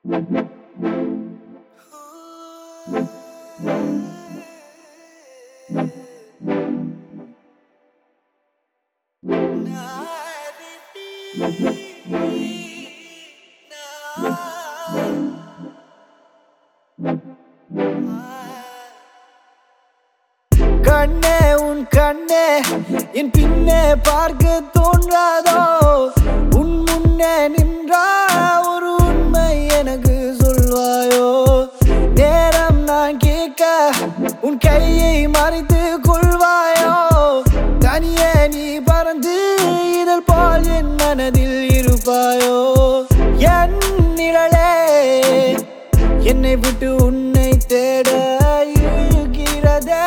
கண்ணே உன் கண்ணே என் பின்னே பார்க்க தோன்றாதோ உன் முன்னே நின்றா ஒரு உண்மை எனக்கு சொல்வாயோ நேரம் நான் கேட்க உன் கையை மறைத்து கொள்வாயோ தனியே நீ பறந்து இதழ் போல் என் மனதில் இருப்பாயோ என் நிழலே என்னை விட்டு உன்னை தேட இருக்கிறதே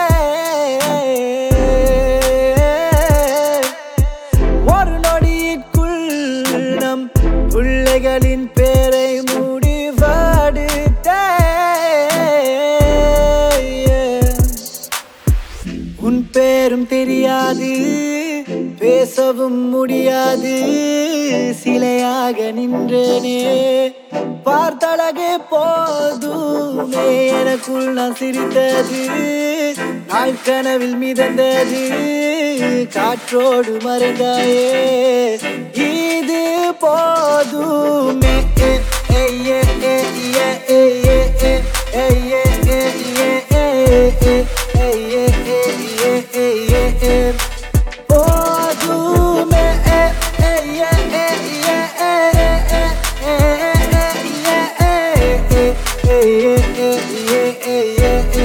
ஒரு நொடிக்குள் நம் பிள்ளைகளின் பேரை முடிவெடுத்தே உன் பேரும் தெரியாது பேசவும் முடியாது சிலையாக நின்றேனே பார்த்தழகே போதுமே எனக்குள் நான் சிரித்தது நாள் கனவில் மிதந்தது காற்றோடு மறைந்தாயே இது போதுமே ஏ, ஏ, ஏ, ஏ, ஏ, ஏ, ஏ, ஏ, ஏ, ஏ, ஏ, ஏ, ஏ, ஏ, ஏ, ஏ, ஏ, ஏ, ஏ. போதுமே ஏ, ஏ, ஏ, ஏ, ஏ, ஏ, ஏ, ஏ, ஏ, ஏ, ஏ, ஏ, ஏ.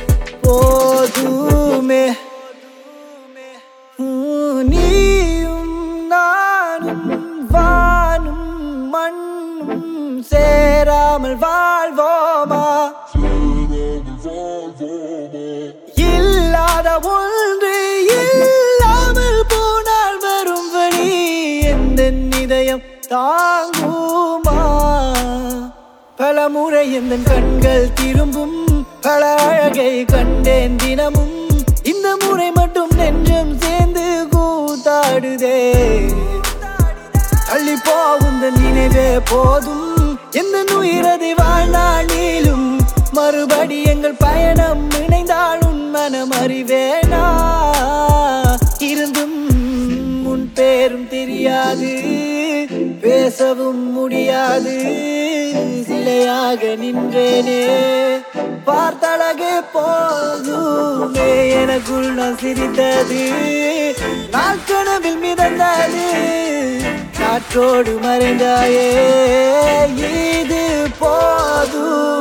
போதுமே உம், நீயும் நானும் வானும் மண்ணும் சேராமல் வாழ்வோமா இல்லாத ஒன்று இல்லாமல் போனால் வரும் வழி எந்த இதயம் தாங்குமா பல முறை எந்த கண்கள் திரும்பும் பல அழகை கண்டேன் தினமும் இந்த முறை மட்டும் நெஞ்சம் சேர்ந்து கூத்தாடுதே தள்ளி போகும் நினைவே போதும் எந்த உயிரதை வாழ்நாள் நீளும் மறுபடி எங்கள் பயணம் இணைந்தால் உன் மனம் அறிவேனா இருந்தும் உன் பேரும் தெரியாது பேசவும் முடியாது சிலையாக நின்றேனே பார்த்தழகே போதுமே எனக்குள் நான் சிரித்தது நாட்கனவில் மிதந்தது காற்றோடு மறைந்தாயே இது போதும்